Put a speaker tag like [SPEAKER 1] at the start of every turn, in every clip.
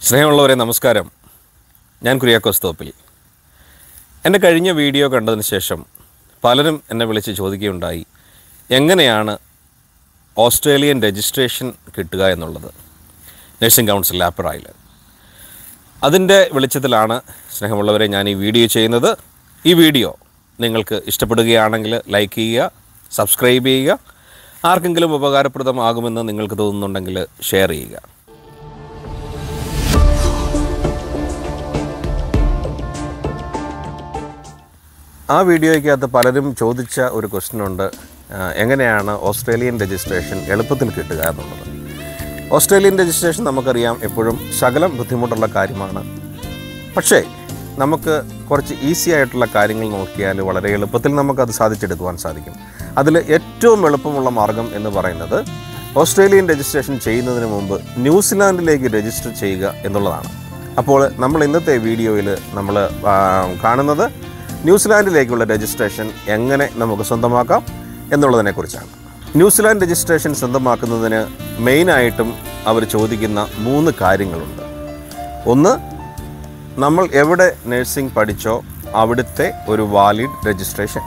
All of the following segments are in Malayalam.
[SPEAKER 1] സ്നേഹമുള്ളവരെ നമസ്കാരം ഞാൻ കുര്യാക്കോസ് തോപ്പിൽ എൻ്റെ കഴിഞ്ഞ വീഡിയോ കണ്ടതിന് ശേഷം പലരും എന്നെ വിളിച്ച് ചോദിക്കുകയുണ്ടായി എങ്ങനെയാണ് ഓസ്ട്രേലിയൻ രജിസ്ട്രേഷൻ കിട്ടുക എന്നുള്ളത് നഴ്സിംഗ് കൗൺസിൽ ആപ്പറായിൽ അതിൻ്റെ വെളിച്ചത്തിലാണ് സ്നേഹമുള്ളവരെ ഞാൻ ഈ വീഡിയോ ചെയ്യുന്നത് ഈ വീഡിയോ നിങ്ങൾക്ക് ഇഷ്ടപ്പെടുകയാണെങ്കിൽ ലൈക്ക് ചെയ്യുക സബ്സ്ക്രൈബ് ചെയ്യുക ആർക്കെങ്കിലും ഉപകാരപ്രദമാകുമെന്ന് നിങ്ങൾക്ക് തോന്നുന്നുണ്ടെങ്കിൽ ഷെയർ ചെയ്യുക ആ വീഡിയോയ്ക്കകത്ത് പലരും ചോദിച്ച ഒരു ക്വസ്റ്റ്യൻ ഉണ്ട് ആ, എങ്ങനെയാണ് ഓസ്ട്രേലിയൻ രജിസ്ട്രേഷൻ എളുപ്പത്തിൽ കിട്ടുക എന്നുള്ളത് ഓസ്ട്രേലിയൻ രജിസ്ട്രേഷൻ നമുക്കറിയാം എപ്പോഴും ശകലം ബുദ്ധിമുട്ടുള്ള കാര്യമാണ് പക്ഷേ നമുക്ക് കുറച്ച് ഈസി ആയിട്ടുള്ള കാര്യങ്ങൾ നോക്കിയാൽ വളരെ എളുപ്പത്തിൽ നമുക്കത് സാധിച്ചെടുക്കുവാൻ സാധിക്കും അതിൽ ഏറ്റവും എളുപ്പമുള്ള മാർഗം എന്ന് പറയുന്നത് ഓസ്ട്രേലിയൻ രജിസ്ട്രേഷൻ ചെയ്യുന്നതിന് മുമ്പ് ന്യൂസിലാൻഡിലേക്ക് രജിസ്റ്റർ ചെയ്യുക എന്നുള്ളതാണ് അപ്പോൾ നമ്മൾ ഇന്നത്തെ വീഡിയോയിൽ നമ്മൾ ആ, കാണുന്നത് ന്യൂസിലാൻഡിലേക്കുള്ള രജിസ്ട്രേഷൻ എങ്ങനെ നമുക്ക് സ്വന്തമാക്കാം എന്നുള്ളതിനെക്കുറിച്ചാണ് ന്യൂസിലാൻഡ് രജിസ്ട്രേഷൻ സ്വന്തമാക്കുന്നതിന് മെയിനായിട്ടും അവർ ചോദിക്കുന്ന മൂന്ന് കാര്യങ്ങളുണ്ട് ഒന്ന് നമ്മൾ എവിടെ നഴ്സിംഗ് പഠിച്ചോ അവിടുത്തെ ഒരു വാലിഡ് രജിസ്ട്രേഷൻ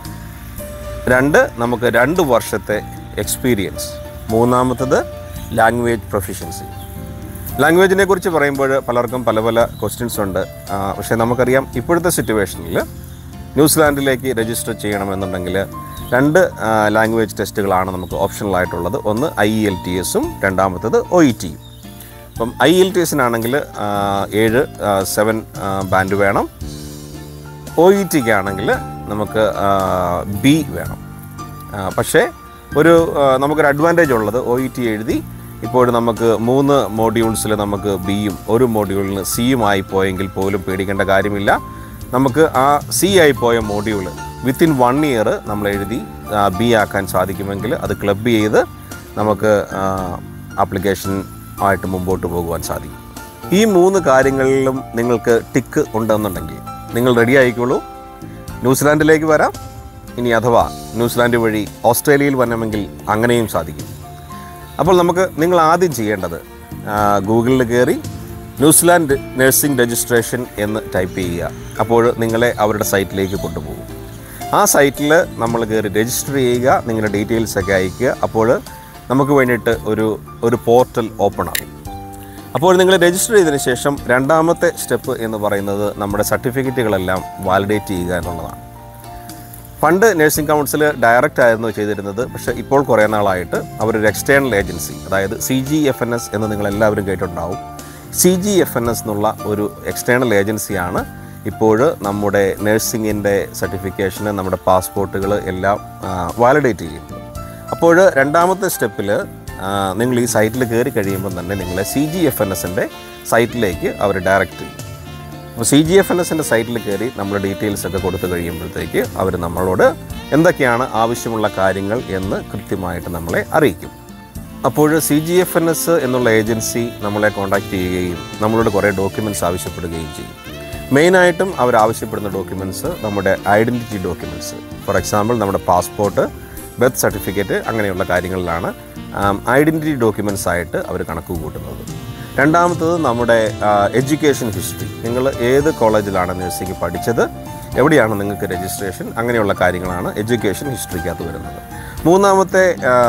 [SPEAKER 1] രണ്ട് നമുക്ക് രണ്ട് വർഷത്തെ എക്സ്പീരിയൻസ് മൂന്നാമത്തത് ലാംഗ്വേജ് പ്രൊഫിഷ്യൻസി ലാംഗ്വേജിനെ കുറിച്ച് പറയുമ്പോൾ പലർക്കും പല പല ക്വസ്റ്റ്യൻസ് ഉണ്ട് ആ, പക്ഷേ നമുക്കറിയാം ഇപ്പോഴത്തെ സിറ്റുവേഷനിൽ ന്യൂസിലാൻഡിലേക്ക് രജിസ്റ്റർ ചെയ്യണമെന്നുണ്ടെങ്കിൽ രണ്ട് ലാംഗ്വേജ് ടെസ്റ്റുകളാണ് നമുക്ക് ഓപ്ഷണലായിട്ടുള്ളത് ഒന്ന് ഐ എൽ ടി എസും രണ്ടാമത്തത് ഒ ഇ ടിയും അപ്പം ഐ എൽ ടി എസിനാണെങ്കിൽ ഏഴ് സെവൻ ബാൻഡ് വേണം ഒ ഇ ടിക്ക് ആണെങ്കിൽ നമുക്ക് ബി വേണം ആ, പക്ഷേ ഒരു ആ, നമുക്കൊരു അഡ്വാൻറ്റേജ് ഉള്ളത് ഒ ഇ ടി എഴുതി ഇപ്പോൾ നമുക്ക് മൂന്ന് മോഡ്യൂൾസിൽ നമുക്ക് ബിയും ഒരു മോഡ്യൂളിന് സിയും ആയി പോയെങ്കിൽ പോലും പേടിക്കേണ്ട കാര്യമില്ല നമുക്ക് ആ സി ആയി പോയ മോഡ്യൂൾ വിത്തിൻ വൺ ഇയർ നമ്മൾ എഴുതി ബി ആക്കാൻ സാധിക്കുമെങ്കിൽ അത് ക്ലബ് ചെയ്ത് നമുക്ക് ആപ്ലിക്കേഷൻ ആയിട്ട് മുമ്പോട്ട് പോകുവാൻ സാധിക്കും ഈ മൂന്ന് കാര്യങ്ങളിലും നിങ്ങൾക്ക് ടിക്ക് ഉണ്ടെന്നുണ്ടെങ്കിൽ നിങ്ങൾ റെഡി ആയിക്കോളൂ ന്യൂസിലാൻഡിലേക്ക് വരാം ഇനി അഥവാ ന്യൂസിലാൻഡ് വഴി ഓസ്ട്രേലിയയിൽ വരണമെങ്കിൽ അങ്ങനെയും സാധിക്കും അപ്പോൾ നമുക്ക് നിങ്ങൾ ആദ്യം ചെയ്യേണ്ടത് ആ, ഗൂഗിളിൽ കയറി ന്യൂസിലാൻഡ് നഴ്സിംഗ് രജിസ്ട്രേഷൻ എന്ന് ടൈപ്പ് ചെയ്യുക അപ്പോൾ നിങ്ങളെ അവരുടെ സൈറ്റിലേക്ക് കൊണ്ടുപോകും ആ സൈറ്റിൽ നമ്മൾ കയറി രജിസ്റ്റർ ചെയ്യുക നിങ്ങളുടെ ഡീറ്റെയിൽസ് ഒക്കെ അയക്കുക അപ്പോൾ നമുക്ക് വേണ്ടിയിട്ട് ഒരു ഒരു പോർട്ടൽ ഓപ്പൺ ആകും അപ്പോൾ നിങ്ങൾ രജിസ്റ്റർ ചെയ്തതിന് ശേഷം രണ്ടാമത്തെ സ്റ്റെപ്പ് എന്ന് പറയുന്നത് നമ്മുടെ സർട്ടിഫിക്കറ്റുകളെല്ലാം വാലിഡേറ്റ് ചെയ്യുക എന്നുള്ളതാണ് പണ്ട് നഴ്സിംഗ് കൗൺസിൽ ഡയറക്റ്റ് ആയിരുന്നു ചെയ്തിരുന്നത് പക്ഷേ ഇപ്പോൾ കുറേ നാളായിട്ട് അവരൊരു എക്സ്റ്റേണൽ ഏജൻസി അതായത് C G F N S എന്ന് നിങ്ങൾ എല്ലാവരും കേട്ടിട്ടുണ്ടാവും C G F N S എന്നുള്ള ഒരു എക്സ്റ്റേണൽ ഏജൻസിയാണ് ഇപ്പോൾ നമ്മുടെ നഴ്സിംഗിൻ്റെ സർട്ടിഫിക്കേഷന് നമ്മുടെ പാസ്പോർട്ടുകൾ എല്ലാം വാലിഡേറ്റ് ചെയ്യുന്നത് അപ്പോൾ രണ്ടാമത്തെ സ്റ്റെപ്പിൽ നിങ്ങൾ ഈ സൈറ്റിൽ കയറി കഴിയുമ്പോൾ തന്നെ നിങ്ങളെ സി ജി എഫ് എൻ എസിൻ്റെ സൈറ്റിലേക്ക് അവർ ഡയറക്റ്റ് ചെയ്യും അപ്പോൾ സി ജി എഫ് എൻ എസിൻ്റെ സൈറ്റിൽ കയറി നമ്മൾ ഡീറ്റെയിൽസ് ഒക്കെ കൊടുത്തു കഴിയുമ്പോഴത്തേക്ക് അവർ നമ്മളോട് എന്തൊക്കെയാണ് ആവശ്യമുള്ള കാര്യങ്ങൾ എന്ന് കൃത്യമായിട്ട് നമ്മളെ അറിയിക്കും അപ്പോൾ C G F N S എന്നുള്ള ഏജൻസി നമ്മളെ കോൺടാക്ട് ചെയ്യുകയും നമ്മളോട് കുറേ ഡോക്യുമെൻറ്റ്സ് ആവശ്യപ്പെടുകയും ചെയ്യും മെയിനായിട്ടും അവർ ആവശ്യപ്പെടുന്ന ഡോക്യുമെൻറ്റ്സ് നമ്മുടെ ഐഡൻറ്റിറ്റി ഡോക്യുമെൻറ്റ്സ് ഫോർ എക്സാമ്പിൾ നമ്മുടെ പാസ്പോർട്ട് ബർത്ത് സർട്ടിഫിക്കറ്റ് അങ്ങനെയുള്ള കാര്യങ്ങളിലാണ് ഐഡൻറ്റിറ്റി ഡോക്യുമെൻറ്റ്സ് ആയിട്ട് അവർ കണക്ക് കൂട്ടുന്നത് രണ്ടാമത്തത് നമ്മുടെ എഡ്യൂക്കേഷൻ ഹിസ്റ്ററി നിങ്ങൾ ഏത് കോളേജിലാണ് നഴ്സിംഗ് പഠിച്ചത് എവിടെയാണ് നിങ്ങൾക്ക് രജിസ്ട്രേഷൻ അങ്ങനെയുള്ള കാര്യങ്ങളാണ് എഡ്യൂക്കേഷൻ ഹിസ്റ്ററിക്കകത്ത് വരുന്നത് മൂന്നാമത്തെ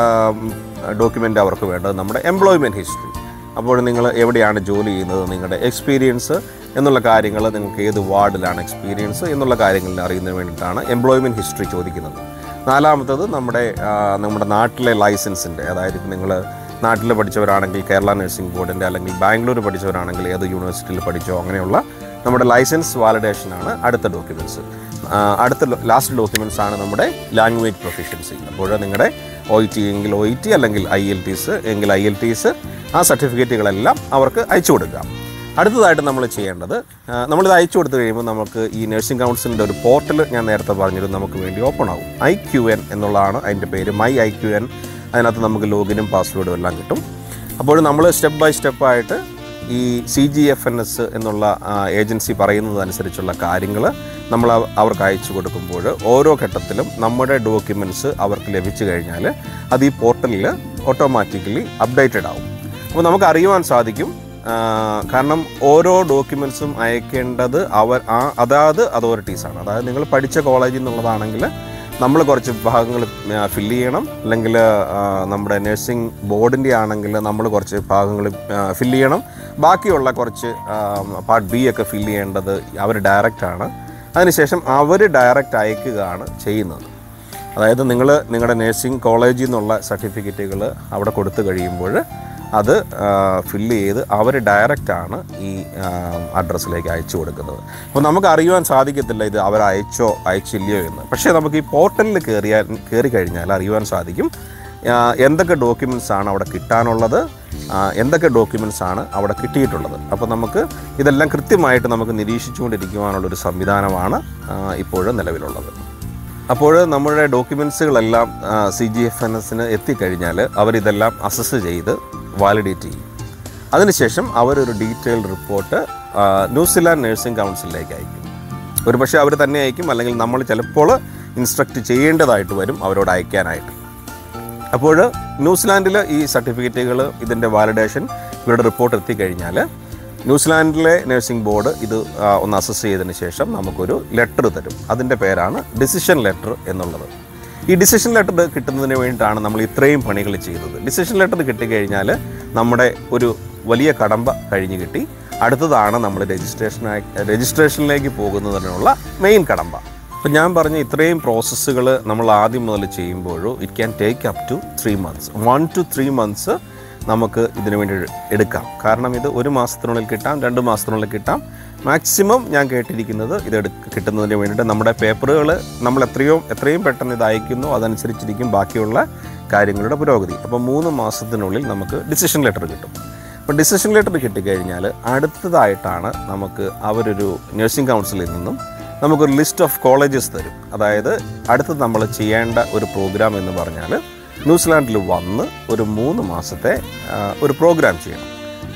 [SPEAKER 1] ഡോക്യുമെൻ്റ് അവർക്ക് വേണ്ടത് നമ്മുടെ എംപ്ലോയ്മെൻറ്റ് ഹിസ്റ്ററി അപ്പോൾ നിങ്ങൾ എവിടെയാണ് ജോലി ചെയ്യുന്നത് നിങ്ങളുടെ എക്സ്പീരിയൻസ് എന്നുള്ള കാര്യങ്ങൾ നിങ്ങൾക്ക് ഏത് വാർഡിലാണ് എക്സ്പീരിയൻസ് എന്നുള്ള കാര്യങ്ങളിൽ അറിയുന്നതിന് വേണ്ടിയിട്ടാണ് എംപ്ലോയ്മെൻറ്റ് ഹിസ്റ്ററി ചോദിക്കുന്നത് നാലാമത്തത് നമ്മുടെ ആ, നമ്മുടെ നാട്ടിലെ ലൈസൻസിൻ്റെ അതായത് നിങ്ങൾ നാട്ടിൽ പഠിച്ചവരാണെങ്കിൽ കേരള നഴ്സിംഗ് ബോർഡിൻ്റെ അല്ലെങ്കിൽ ബാംഗ്ലൂർ പഠിച്ചവരാണെങ്കിൽ ഏത് യൂണിവേഴ്സിറ്റിയിൽ പഠിച്ചോ അങ്ങനെയുള്ള നമ്മുടെ ലൈസൻസ് വാലിഡേഷനാണ് അടുത്ത ഡോക്യുമെൻറ്റ്സ് അടുത്ത ലാസ്റ്റ് ഡോക്യുമെൻറ്റ്സ് ആണ് നമ്മുടെ ലാംഗ്വേജ് പ്രൊഫിഷ്യൻസി അപ്പോൾ നിങ്ങളുടെ ഒ ടി എങ്കിൽ ഒ ടി അല്ലെങ്കിൽ ഐ എൽ ടീസ് എങ്കിൽ ഐ എൽ ടീസ് ആ സർട്ടിഫിക്കറ്റുകളെല്ലാം അവർക്ക് അയച്ചു കൊടുക്കാം അടുത്തതായിട്ട് നമ്മൾ ചെയ്യേണ്ടത് ആ, നമ്മളിത് അയച്ചു കൊടുത്തു കഴിയുമ്പോൾ നമുക്ക് ഈ നഴ്സിംഗ് കൗൺസിലിൻ്റെ ഒരു പോർട്ടൽ ഞാൻ നേരത്തെ പറഞ്ഞിരുന്നു നമുക്ക് വേണ്ടി ഓപ്പൺ ആകും ഐ ക്യു എൻ എന്നുള്ളതാണ് അതിൻ്റെ പേര് മൈ ഐ ക്യു എൻ അതിനകത്ത് നമുക്ക് ലോഗിനും പാസ്വേഡും എല്ലാം കിട്ടും അപ്പോൾ നമ്മൾ സ്റ്റെപ്പ് ബൈ സ്റ്റെപ്പായിട്ട് ഈ C G F N S എന്നുള്ള ആ, ഏജൻസി പറയുന്നതനുസരിച്ചുള്ള കാര്യങ്ങൾ നമ്മൾ അവ- അവർക്ക് അയച്ചു കൊടുക്കുമ്പോൾ ഓരോ ഘട്ടത്തിലും നമ്മുടെ ഡോക്യുമെൻറ്റ്സ് അവർക്ക് ലഭിച്ചു കഴിഞ്ഞാൽ അത് ഈ പോർട്ടലിൽ ഓട്ടോമാറ്റിക്കലി അപ്ഡേറ്റഡ് ആവും അപ്പോൾ നമുക്ക് അറിയുവാൻ സാധിക്കും ആ, കാരണം ഓരോ ഡോക്യുമെൻസും അയക്കേണ്ടത് അവർ ആ അതാത് അതോറിറ്റീസാണ് അതായത് നിങ്ങൾ പഠിച്ച കോളേജിൽ നിന്നുള്ളതാണെങ്കിൽ നമ്മൾ കുറച്ച് ഭാഗങ്ങൾ ഫില്ല് ചെയ്യണം അല്ലെങ്കിൽ ആ, നമ്മുടെ നഴ്സിംഗ് ബോർഡിൻ്റെ ആണെങ്കിൽ നമ്മൾ കുറച്ച് ഭാഗങ്ങൾ ഫില്ല് ചെയ്യണം ബാക്കിയുള്ള കുറച്ച് പാർട്ട് ബി ഒക്കെ ഫില്ല് ചെയ്യേണ്ടത് അവർ ഡയറക്റ്റാണ് അതിനുശേഷം അവർ ഡയറക്റ്റ് അയക്കുകയാണ് ചെയ്യുന്നത് അതായത് നിങ്ങൾ നിങ്ങളുടെ നഴ്സിംഗ് കോളേജിൽ നിന്നുള്ള സർട്ടിഫിക്കറ്റുകൾ അവിടെ കൊടുത്തു കഴിയുമ്പോൾ അത് ഫില്ല് ചെയ്ത് അവർ ഡയറക്റ്റാണ് ഈ അഡ്രസ്സിലേക്ക് അയച്ചു കൊടുക്കുന്നത് അപ്പോൾ നമുക്ക് അറിയുവാൻ സാധിക്കത്തില്ല ഇത് അവർ അയച്ചോ അയച്ചില്ലയോ എന്ന് പക്ഷേ നമുക്ക് ഈ പോർട്ടലിൽ കയറിയാൽ കയറി കഴിഞ്ഞാൽ അറിയുവാൻ സാധിക്കും ആ, എന്തൊക്കെ ഡോക്യുമെൻറ്റ്സ് ആണ് അവിടെ കിട്ടാനുള്ളത് ആ, എന്തൊക്കെ ഡോക്യുമെൻറ്റ്സ് ആണ് അവിടെ കിട്ടിയിട്ടുള്ളത് അപ്പോൾ നമുക്ക് ഇതെല്ലാം കൃത്യമായിട്ട് നമുക്ക് നിരീക്ഷിച്ചുകൊണ്ടിരിക്കുവാനുള്ളൊരു സംവിധാനമാണ് ആ, ഇപ്പോഴും നിലവിലുള്ളത് അപ്പോൾ നമ്മുടെ ഡോക്യുമെൻസുകളെല്ലാം സി ജി എഫ് എൻ എസിന് എത്തിക്കഴിഞ്ഞാൽ അവരിതെല്ലാം അസസ് ചെയ്ത് വാലിഡേറ്റ് ചെയ്യും അതിനുശേഷം അവരൊരു ഡീറ്റെയിൽഡ് റിപ്പോർട്ട് ന്യൂസിലാൻഡ് നഴ്സിംഗ് കൗൺസിലിലേക്ക് അയക്കും ഒരു പക്ഷേ അവർ തന്നെ അയക്കും അല്ലെങ്കിൽ നമ്മൾ ചിലപ്പോൾ ഇൻസ്ട്രക്റ്റ് ചെയ്യേണ്ടതായിട്ട് വരും അവരോട് അയക്കാനായിട്ട് അപ്പോൾ ന്യൂസിലാൻഡിൽ ഈ സർട്ടിഫിക്കറ്റുകൾ ഇതിൻ്റെ വാലിഡേഷൻ ഇവരുടെ റിപ്പോർട്ട് എത്തിക്കഴിഞ്ഞാൽ ന്യൂസിലാൻഡിലെ നഴ്സിംഗ് ബോർഡ് ഇത് ആ, ഒന്ന് അസസ് ചെയ്തതിന് ശേഷം നമുക്കൊരു ലെറ്റർ തരും അതിൻ്റെ പേരാണ് ഡിസിഷൻ ലെറ്റർ എന്നുള്ളത് ഈ ഡിസിഷൻ ലെറ്റർ കിട്ടുന്നതിന് വേണ്ടിയിട്ടാണ് നമ്മൾ ഇത്രയും പണികൾ ചെയ്തത് ഡിസിഷൻ ലെറ്റർ കിട്ടിക്കഴിഞ്ഞാൽ നമ്മുടെ ഒരു വലിയ കടമ്പ കഴിഞ്ഞ് കിട്ടി അടുത്തതാണ് നമ്മൾ രജിസ്ട്രേഷനായി രജിസ്ട്രേഷനിലേക്ക് പോകുന്നതിനുള്ള മെയിൻ കടമ്പ അപ്പം ഞാൻ പറഞ്ഞ ഇത്രയും പ്രോസസ്സുകൾ നമ്മൾ ആദ്യം മുതൽ ചെയ്യുമ്പോഴും it can take up to three months one two three months നമുക്ക് ഇതിനു വേണ്ടി എടുക്കാം കാരണം ഇത് ഒരു മാസത്തിനുള്ളിൽ കിട്ടാം രണ്ട് മാസത്തിനുള്ളിൽ കിട്ടാം മാക്സിമം ഞാൻ കേട്ടിരിക്കുന്നത് ഇത് എടുക്ക കിട്ടുന്നതിന് വേണ്ടിയിട്ട് നമ്മുടെ പേപ്പറുകൾ നമ്മൾ എത്രയോ എത്രയും പെട്ടെന്ന് ഇത് അയക്കുന്നു അതനുസരിച്ചിരിക്കും ബാക്കിയുള്ള കാര്യങ്ങളുടെ പുരോഗതി അപ്പോൾ മൂന്ന് മാസത്തിനുള്ളിൽ നമുക്ക് ഡിസിഷൻ ലെറ്റർ കിട്ടും അപ്പോൾ ഡിസിഷൻ ലെറ്റർ കിട്ടിക്കഴിഞ്ഞാൽ അടുത്തതായിട്ടാണ് നമുക്ക് അവരൊരു നഴ്സിംഗ് കൗൺസിലിൽ നിന്നും നമുക്കൊരു ലിസ്റ്റ് ഓഫ് കോളേജസ് തരും അതായത് അടുത്തത് നമ്മൾ ചെയ്യേണ്ട ഒരു പ്രോഗ്രാം എന്ന് പറഞ്ഞാൽ ന്യൂസിലാൻഡിൽ വന്ന് ഒരു മൂന്ന് മാസത്തെ ആ, ഒരു പ്രോഗ്രാം ചെയ്യണം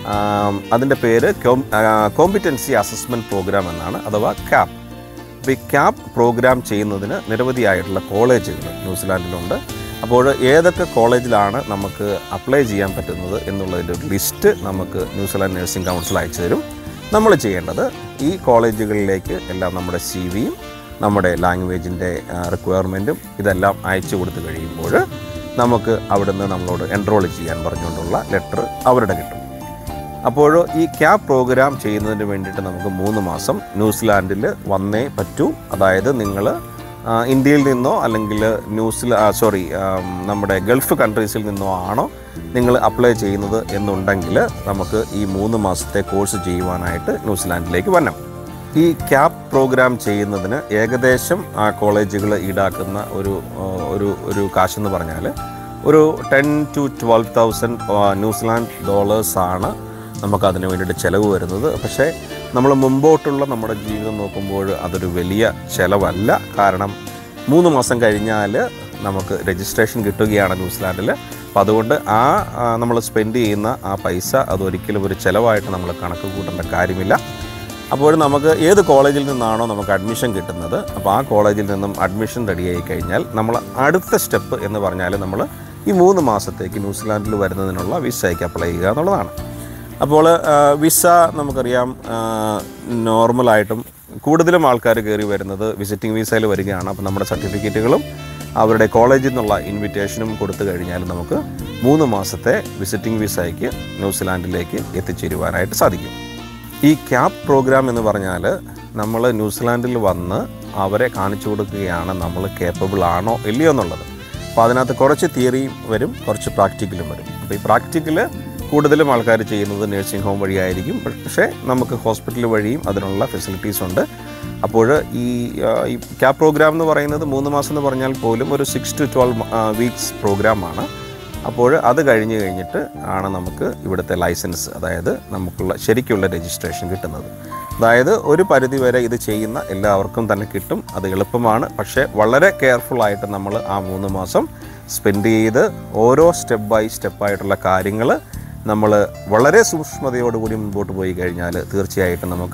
[SPEAKER 1] അതിൻ്റെ പേര് കോമ്പിറ്റൻസി അസസ്മെൻറ്റ് പ്രോഗ്രാം എന്നാണ് അഥവാ ക്യാപ് അപ്പോൾ ഈ ക്യാപ് പ്രോഗ്രാം ചെയ്യുന്നതിന് നിരവധിയായിട്ടുള്ള കോളേജുകൾ ന്യൂസിലാൻഡിലുണ്ട് അപ്പോൾ ഏതൊക്കെ കോളേജിലാണ് നമുക്ക് അപ്ലൈ ചെയ്യാൻ പറ്റുന്നത് എന്നുള്ളതിൻ്റെ ഒരു ലിസ്റ്റ് നമുക്ക് ന്യൂസിലാൻഡ് നഴ്സിംഗ് കൗൺസിൽ അയച്ചു തരും നമ്മൾ ചെയ്യേണ്ടത് ഈ കോളേജുകളിലേക്ക് എല്ലാം നമ്മുടെ സി വിയും നമ്മുടെ ലാംഗ്വേജിൻ്റെ റിക്വയർമെൻറ്റും ഇതെല്ലാം അയച്ചു കൊടുത്തു കഴിയുമ്പോൾ നമുക്ക് അവിടുന്ന് നമ്മളോട് എൻറോൾ ചെയ്യാൻ പറഞ്ഞുകൊണ്ടുള്ള ലെറ്റർ അവരുടെ കിട്ടും അപ്പോൾ ഈ ക്യാബ് പ്രോഗ്രാം ചെയ്യുന്നതിന് വേണ്ടിയിട്ട് നമുക്ക് മൂന്ന് മാസം ന്യൂസിലാൻഡിൽ വന്നേ പറ്റൂ അതായത് നിങ്ങൾ ഇന്ത്യയിൽ നിന്നോ അല്ലെങ്കിൽ ന്യൂസില സോറി നമ്മുടെ ഗൾഫ് കൺട്രീസിൽ നിന്നോ ആണോ നിങ്ങൾ അപ്ലൈ ചെയ്യുന്നത് എന്നുണ്ടെങ്കിൽ നമുക്ക് ഈ മൂന്ന് മാസത്തെ കോഴ്സ് ചെയ്യുവാനായിട്ട് ന്യൂസിലാൻഡിലേക്ക് വരണം ഈ ക്യാപ് പ്രോഗ്രാം ചെയ്യുന്നതിന് ഏകദേശം ആ കോളേജുകൾ ഈടാക്കുന്ന ഒരു ആ, ഒരു ഒരു കാശെന്ന് പറഞ്ഞാൽ ഒരു ten to twelve thousand New Zealand dollars ആണ് നമുക്ക് അതിന് വേണ്ടിയിട്ട് ചിലവ് വരുന്നത് പക്ഷേ നമ്മൾ മുമ്പോട്ടുള്ള നമ്മുടെ ജീവിതം നോക്കുമ്പോൾ അതൊരു വലിയ ചിലവല്ല കാരണം മൂന്ന് മാസം കഴിഞ്ഞാൽ നമുക്ക് രജിസ്ട്രേഷൻ കിട്ടുകയാണ് ന്യൂസിലാൻഡിൽ അപ്പോൾ അതുകൊണ്ട് ആ നമ്മൾ സ്പെൻഡ് ചെയ്യുന്ന ആ പൈസ അതൊരിക്കലും ഒരു ചിലവായിട്ട് നമ്മൾ കണക്ക് കൂട്ടേണ്ട കാര്യമില്ല അപ്പോൾ നമുക്ക് ഏത് കോളേജിൽ നിന്നാണോ നമുക്ക് അഡ്മിഷൻ കിട്ടുന്നത് അപ്പോൾ ആ കോളേജിൽ നിന്നും അഡ്മിഷൻ റെഡിയായി കഴിഞ്ഞാൽ നമ്മൾ അടുത്ത സ്റ്റെപ്പ് എന്ന് പറഞ്ഞാൽ നമ്മൾ ഈ മൂന്ന് മാസത്തേക്ക് ന്യൂസിലാൻഡിൽ വരുന്നതിനുള്ള വിസയ്ക്ക് അപ്ലൈ ചെയ്യുക എന്നുള്ളതാണ് അപ്പോൾ ആ, വിസ നമുക്കറിയാം ആ, നോർമലായിട്ടും കൂടുതലും ആൾക്കാർ കയറി വരുന്നത് വിസിറ്റിംഗ് വിസയിൽ വരികയാണ് അപ്പോൾ നമ്മുടെ സർട്ടിഫിക്കറ്റുകളും അവരുടെ കോളേജിൽ നിന്നുള്ള ഇൻവിറ്റേഷനും കൊടുത്തു കഴിഞ്ഞാൽ നമുക്ക് മൂന്ന് മാസത്തെ വിസിറ്റിംഗ് വിസയ്ക്ക് ന്യൂസിലാൻഡിലേക്ക് എത്തിച്ചേരുവാനായിട്ട് സാധിക്കും ഈ ക്യാപ് പ്രോഗ്രാം എന്ന് പറഞ്ഞാൽ നമ്മൾ ന്യൂസിലാൻഡിൽ വന്ന് അവരെ കാണിച്ചു കൊടുക്കുകയാണ് നമ്മൾ കേപ്പബിൾ ആണോ ഇല്ലയോ എന്നുള്ളത് അപ്പോൾ അതിനകത്ത് കുറച്ച് തിയറിയും വരും കുറച്ച് പ്രാക്ടിക്കലും വരും അപ്പോൾ ഈ പ്രാക്ടിക്കൽ കൂടുതലും ആൾക്കാർ ചെയ്യുന്നത് നഴ്സിംഗ് ഹോം വഴിയായിരിക്കും പക്ഷേ നമുക്ക് ഹോസ്പിറ്റൽ വഴിയും അതിനുള്ള ഫെസിലിറ്റീസ് ഉണ്ട് അപ്പോൾ ഈ ആ, ഈ ക്യാപ് പ്രോഗ്രാം എന്ന് പറയുന്നത് മൂന്ന് മാസം എന്ന് പറഞ്ഞാൽ പോലും ഒരു സിക്സ് ടു ട്വൽവ് വീക്സ് പ്രോഗ്രാമാണ് അപ്പോൾ അത് കഴിഞ്ഞ് കഴിഞ്ഞിട്ട് ആണ് നമുക്ക് ഇവിടുത്തെ ലൈസൻസ് അതായത് നമുക്കുള്ള ശരിക്കുള്ള രജിസ്ട്രേഷൻ കിട്ടുന്നത് അതായത് ഒരു പരിധി വരെ ഇത് ചെയ്യുന്ന എല്ലാവർക്കും തന്നെ കിട്ടും അത് എളുപ്പമാണ് പക്ഷേ വളരെ കെയർഫുൾ ആയിട്ട് നമ്മൾ ആ മൂന്ന് മാസം സ്പെൻഡ് ചെയ്ത് ഓരോ സ്റ്റെപ്പ് ബൈ സ്റ്റെപ്പായിട്ടുള്ള കാര്യങ്ങൾ നമ്മൾ വളരെ സൂക്ഷ്മതയോടുകൂടി മുൻപോട്ട് പോയി കഴിഞ്ഞാൽ തീർച്ചയായിട്ടും നമുക്ക്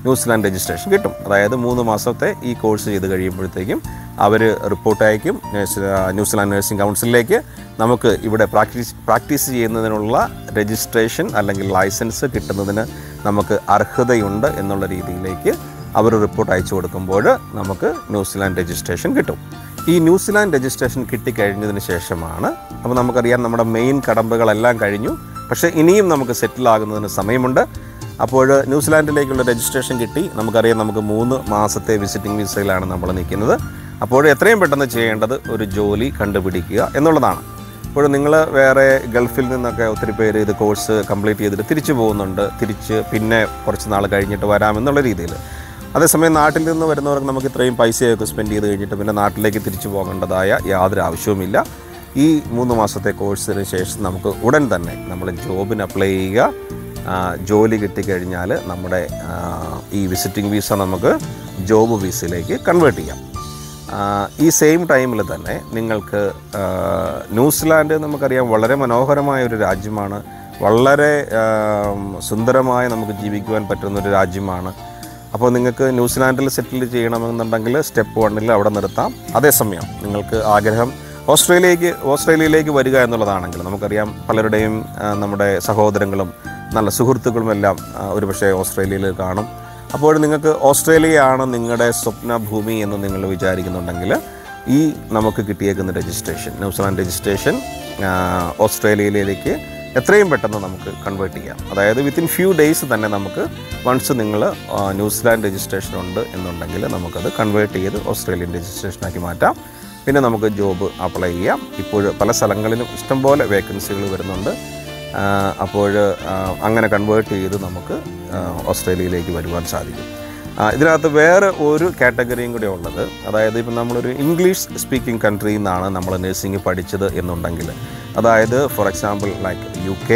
[SPEAKER 1] ന്യൂസിലാൻഡ് രജിസ്ട്രേഷൻ കിട്ടും അതായത് മൂന്ന് മാസത്തെ ഈ കോഴ്സ് ചെയ്ത് കഴിയുമ്പോഴത്തേക്കും അവർ റിപ്പോർട്ട് അയക്കും നേഴ്സ് ന്യൂസിലാൻഡ് നഴ്സിംഗ് കൗൺസിലിലേക്ക് നമുക്ക് ഇവിടെ പ്രാക്ടീസ് പ്രാക്ടീസ് ചെയ്യുന്നതിനുള്ള രജിസ്ട്രേഷൻ അല്ലെങ്കിൽ ലൈസൻസ് കിട്ടുന്നതിന് നമുക്ക് അർഹതയുണ്ട് എന്നുള്ള രീതിയിലേക്ക് അവർ റിപ്പോർട്ട് അയച്ചു കൊടുക്കുമ്പോൾ നമുക്ക് ന്യൂസിലാൻഡ് രജിസ്ട്രേഷൻ കിട്ടും ഈ ന്യൂസിലാൻഡ് രജിസ്ട്രേഷൻ കിട്ടിക്കഴിഞ്ഞതിന് ശേഷമാണ് അപ്പോൾ നമുക്കറിയാം നമ്മുടെ മെയിൻ കടമ്പകളെല്ലാം കഴിഞ്ഞു പക്ഷേ ഇനിയും നമുക്ക് സെറ്റിൽ ആകുന്നതിന് സമയമുണ്ട് അപ്പോൾ ന്യൂസിലാൻഡിലേക്കുള്ള രജിസ്ട്രേഷൻ കിട്ടി നമുക്കറിയാം നമുക്ക് മൂന്ന് മാസത്തെ വിസിറ്റിംഗ് വിസയിലാണ് നമ്മൾ നിൽക്കുന്നത് അപ്പോൾ എത്രയും പെട്ടെന്ന് ചെയ്യേണ്ടത് ഒരു ജോലി കണ്ടുപിടിക്കുക എന്നുള്ളതാണ് ഇപ്പോൾ നിങ്ങൾ വേറെ ഗൾഫിൽ നിന്നൊക്കെ ഒത്തിരി പേര് ഇത് കോഴ്സ് കംപ്ലീറ്റ് ചെയ്തിട്ട് തിരിച്ചു പോകുന്നുണ്ട് തിരിച്ച് പിന്നെ കുറച്ച് നാൾ കഴിഞ്ഞിട്ട് വരാമെന്നുള്ള രീതിയിൽ അതേസമയം നാട്ടിൽ നിന്ന് വരുന്നവർക്ക് നമുക്ക് ഇത്രയും പൈസയൊക്കെ സ്പെൻഡ് ചെയ്ത് കഴിഞ്ഞിട്ട് പിന്നെ നാട്ടിലേക്ക് തിരിച്ചു പോകേണ്ടതായ യാതൊരു ആവശ്യവുമില്ല ഈ മൂന്ന് മാസത്തെ കോഴ്സിന് ശേഷം നമുക്ക് ഉടൻ തന്നെ നമ്മൾ ജോബിന് അപ്ലൈ ചെയ്യുക ആ, ജോലി കിട്ടിക്കഴിഞ്ഞാൽ നമ്മുടെ ആ, ഈ വിസിറ്റിംഗ് വിസ നമുക്ക് ജോബ് വിസയിലേക്ക് കൺവേർട്ട് ചെയ്യാം ആ, ഈ സെയിം ടൈമിൽ തന്നെ നിങ്ങൾക്ക് ആ, ന്യൂസിലാൻഡ് നമുക്കറിയാം വളരെ മനോഹരമായ ഒരു രാജ്യമാണ് വളരെ ആ, സുന്ദരമായി നമുക്ക് ജീവിക്കുവാൻ പറ്റുന്ന ഒരു രാജ്യമാണ് അപ്പോൾ നിങ്ങൾക്ക് ന്യൂസിലാൻഡിൽ സെറ്റിൽ ചെയ്യണമെന്നുണ്ടെങ്കിൽ സ്റ്റെപ്പ് വണ്ണിൽ അവിടെ നിർത്താം അതേസമയം നിങ്ങൾക്ക് ആഗ്രഹം ഓസ്ട്രേലിയയിലേക്ക് ഓസ്ട്രേലിയയിലേക്ക് വരിക എന്നുള്ളതാണെങ്കിൽ നമുക്കറിയാം പലരുടെയും ആ, നമ്മുടെ സഹോദരങ്ങളും നല്ല സുഹൃത്തുക്കളും എല്ലാം ആ, ഒരുപക്ഷെ ഓസ്ട്രേലിയയിൽ കാണും അപ്പോൾ നിങ്ങൾക്ക് ഓസ്ട്രേലിയയാണ് നിങ്ങളുടെ സ്വപ്ന ഭൂമി എന്ന് നിങ്ങൾ വിചാരിക്കുന്നുണ്ടെങ്കിൽ ഈ നമുക്ക് കിട്ടിയേക്കുന്ന രജിസ്ട്രേഷൻ ന്യൂസിലാൻഡ് രജിസ്ട്രേഷൻ ആ, ഓസ്ട്രേലിയയിലേക്ക് എത്രയും പെട്ടെന്ന് നമുക്ക് കൺവേർട്ട് ചെയ്യാം അതായത് വിത്തിൻ ഫ്യൂ ഡേയ്സ് തന്നെ നമുക്ക് വൺസ് നിങ്ങൾ ന്യൂസിലാൻഡ് രജിസ്ട്രേഷൻ ഉണ്ട് എന്നുണ്ടെങ്കിൽ നമുക്കത് കൺവേർട്ട് ചെയ്ത് ഓസ്ട്രേലിയൻ രജിസ്ട്രേഷനാക്കി മാറ്റാം പിന്നെ നമുക്ക് ജോബ് അപ്ലൈ ചെയ്യാം ഇപ്പോൾ പല സ്ഥലങ്ങളിലും ഇഷ്ടംപോലെ വേക്കൻസികൾ വരുന്നുണ്ട് അപ്പോൾ അങ്ങനെ കൺവേർട്ട് ചെയ്ത് നമുക്ക് ആ, ഓസ്ട്രേലിയയിലേക്ക് വരുവാൻ സാധിക്കും ആ, ഇതിനകത്ത് വേറെ ഒരു കാറ്റഗറിയും കൂടി ഉള്ളത് അതായത് ഇപ്പം നമ്മളൊരു ഇംഗ്ലീഷ് സ്പീക്കിംഗ് കൺട്രിയിൽ നിന്നാണ് നമ്മൾ നഴ്സിംഗ് പഠിച്ചത് എന്നുണ്ടെങ്കിൽ അതായത് for example like U K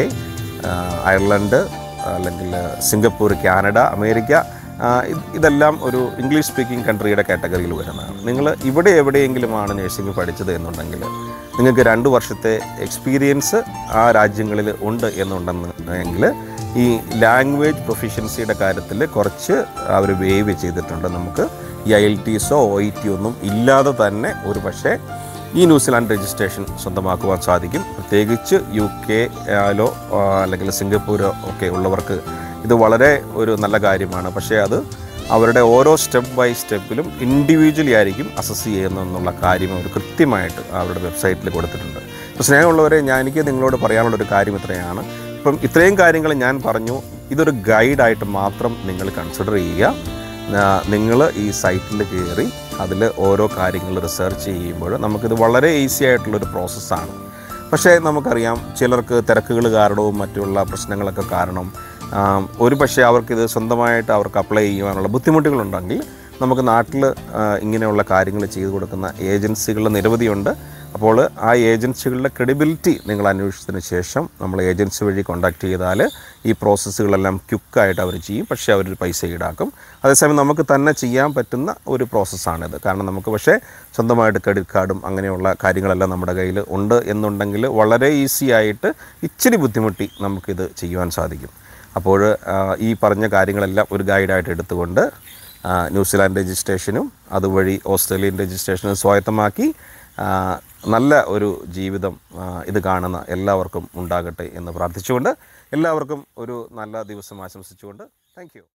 [SPEAKER 1] Ireland അല്ലെങ്കിൽ സിംഗപ്പൂർ കാനഡ അമേരിക്ക ആ, ഇത് ഇതെല്ലാം ഒരു ഇംഗ്ലീഷ് സ്പീക്കിംഗ് കൺട്രിയുടെ കാറ്റഗറിയിൽ വരുന്നതാണ് നിങ്ങൾ ഇവിടെ എവിടെയെങ്കിലുമാണ് നഴ്സിംഗ് പഠിച്ചത് എന്നുണ്ടെങ്കിൽ നിങ്ങൾക്ക് രണ്ട് വർഷത്തെ എക്സ്പീരിയൻസ് ആ രാജ്യങ്ങളിൽ ഉണ്ട് എന്നുണ്ടെന്നെങ്കിൽ ഈ ലാംഗ്വേജ് പ്രൊഫിഷ്യൻസിയുടെ കാര്യത്തിൽ കുറച്ച് അവർ വേവ് ചെയ്തിട്ടുണ്ട് നമുക്ക് ഈ ഐ എൽ ടിസോ ഒ ഇ ടി ഒന്നും ഇല്ലാതെ തന്നെ ഒരു പക്ഷേ ഈ ന്യൂസിലാൻഡ് രജിസ്ട്രേഷൻ സ്വന്തമാക്കുവാൻ സാധിക്കും പ്രത്യേകിച്ച് യു കെ ആലോ ആ, അല്ലെങ്കിൽ സിംഗപ്പൂരോ ഒക്കെ ഉള്ളവർക്ക് ഇത് വളരെ ഒരു നല്ല കാര്യമാണ് പക്ഷേ അത് അവരുടെ ഓരോ സ്റ്റെപ്പ് ബൈ സ്റ്റെപ്പിലും ഇൻഡിവിജ്വലി ആയിരിക്കും അസസ് ചെയ്യുന്നതെന്നുള്ള കാര്യം അവർ കൃത്യമായിട്ട് അവരുടെ വെബ്സൈറ്റിൽ കൊടുത്തിട്ടുണ്ട് അപ്പോൾ സ്നേഹമുള്ളവരെ ഞാൻ എനിക്ക് നിങ്ങളോട് പറയാനുള്ള ഒരു കാര്യം ഇത്രയാണ് ഇപ്പം ഇത്രയും കാര്യങ്ങൾ ഞാൻ പറഞ്ഞു ഇതൊരു ഗൈഡായിട്ട് മാത്രം നിങ്ങൾ കൺസിഡർ ചെയ്യുക നിങ്ങൾ ഈ സൈറ്റിൽ കയറി അതിൽ ഓരോ കാര്യങ്ങൾ റിസർച്ച് ചെയ്യുമ്പോൾ നമുക്കിത് വളരെ ഈസി ആയിട്ടുള്ളൊരു പ്രോസസ്സാണ് പക്ഷേ നമുക്കറിയാം ചിലർക്ക് തിരക്കുകൾ കാരണവും മറ്റുള്ള പ്രശ്നങ്ങളൊക്കെ കാരണം ആം, ഒരു പക്ഷേ അവർക്കിത് സ്വന്തമായിട്ട് അവർക്ക് അപ്ലൈ ചെയ്യുവാനുള്ള ബുദ്ധിമുട്ടുകളുണ്ടെങ്കിൽ നമുക്ക് നാട്ടിൽ ഇങ്ങനെയുള്ള കാര്യങ്ങൾ ചെയ്തു കൊടുക്കുന്ന ഏജൻസികൾ നിരവധിയുണ്ട് അപ്പോൾ ആ ഏജൻസികളുടെ ക്രെഡിബിലിറ്റി നിങ്ങൾ അന്വേഷിച്ചതിന് ശേഷം നമ്മൾ ഏജൻസി വഴി കോൺടാക്ട് ചെയ്താൽ ഈ പ്രോസസ്സുകളെല്ലാം ക്യുക്കായിട്ട് അവർ ചെയ്യും പക്ഷേ അവരൊരു പൈസ ഈടാക്കും അതേസമയം നമുക്ക് തന്നെ ചെയ്യാൻ പറ്റുന്ന ഒരു പ്രോസസ്സാണിത് കാരണം നമുക്ക് പക്ഷേ സ്വന്തമായിട്ട് ക്രെഡിറ്റ് കാർഡും അങ്ങനെയുള്ള കാര്യങ്ങളെല്ലാം നമ്മുടെ കയ്യിൽ ഉണ്ട് എന്നുണ്ടെങ്കിൽ വളരെ ഈസി ആയിട്ട് ഇച്ചിരി ബുദ്ധിമുട്ടി നമുക്കിത് ചെയ്യുവാൻ സാധിക്കും അപ്പോൾ ആ, ഈ പറഞ്ഞ കാര്യങ്ങളെല്ലാം ഒരു ഗൈഡായിട്ട് എടുത്തുകൊണ്ട് ആ, ന്യൂസിലാൻഡ് രജിസ്ട്രേഷനും അതുവഴി ഓസ്ട്രേലിയൻ രജിസ്ട്രേഷനും സ്വായത്തമാക്കി ആ, നല്ല ഒരു ജീവിതം ആ, ഇത് കാണുന്ന എല്ലാവർക്കും ഉണ്ടാകട്ടെ എന്ന് പ്രാർത്ഥിച്ചുകൊണ്ട് എല്ലാവർക്കും ഒരു നല്ല ദിവസം ആശംസിച്ചുകൊണ്ട് താങ്ക്